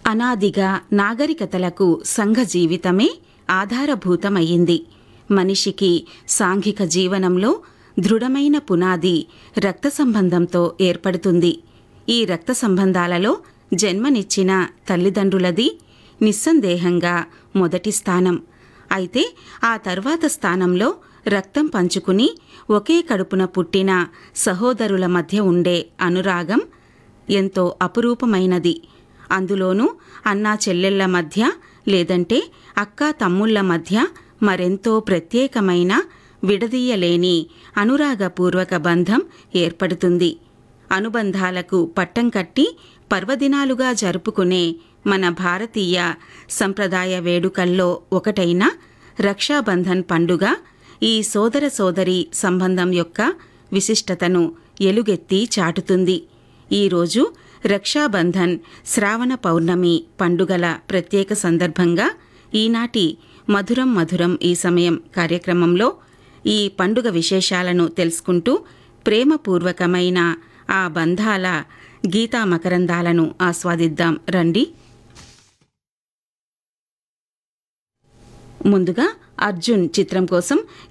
అనాదిగా నాగరికతలకు సంఘ జీవితమే ఆధారభూతమయ్యింది మనిషికి సాంఘిక జీవనంలో దృఢమైన పునాది రక్త సంబంధంతో ఏర్పడుతుంది ఈ రక్త సంబంధాలలో జన్మనిచ్చిన తల్లిదండ్రులది నిస్సందేహంగా మొదటి స్థానం అయితే ఆ తర్వాత స్థానంలో రక్తం పంచుకుని ఒకే కడుపున పుట్టిన సహోదరుల మధ్య ఉండే అనురాగం ఎంతో అపురూపమైనది అందులోనూ అన్నా చెల్లెళ్ల మధ్య లేదంటే అక్కా తమ్ముళ్ల మధ్య మరెంతో ప్రత్యేకమైన విడదీయలేని అనురాగపూర్వక బంధం ఏర్పడుతుంది అనుబంధాలకు పట్టం కట్టి పర్వదినాలుగా జరుపుకునే మన భారతీయ సంప్రదాయ వేడుకల్లో ఒకటైన రక్షాబంధన్ పండుగ ఈ సోదర సోదరి సంబంధం యొక్క విశిష్టతను ఎలుగెత్తి చాటుతుంది ఈరోజు రక్షాబంధన్ శ్రావణ పౌర్ణమి పండుగల ప్రత్యేక సందర్భంగా ఈనాటి మధురం మధురం ఈ సమయం కార్యక్రమంలో ఈ పండుగ విశేషాలను తెలుసుకుంటూ ప్రేమపూర్వకమైన ఆ బంధాల గీతా మకరందాలను ఆస్వాదిద్దాం రండి ముందుగా అర్జున్ చిత్రం కోసం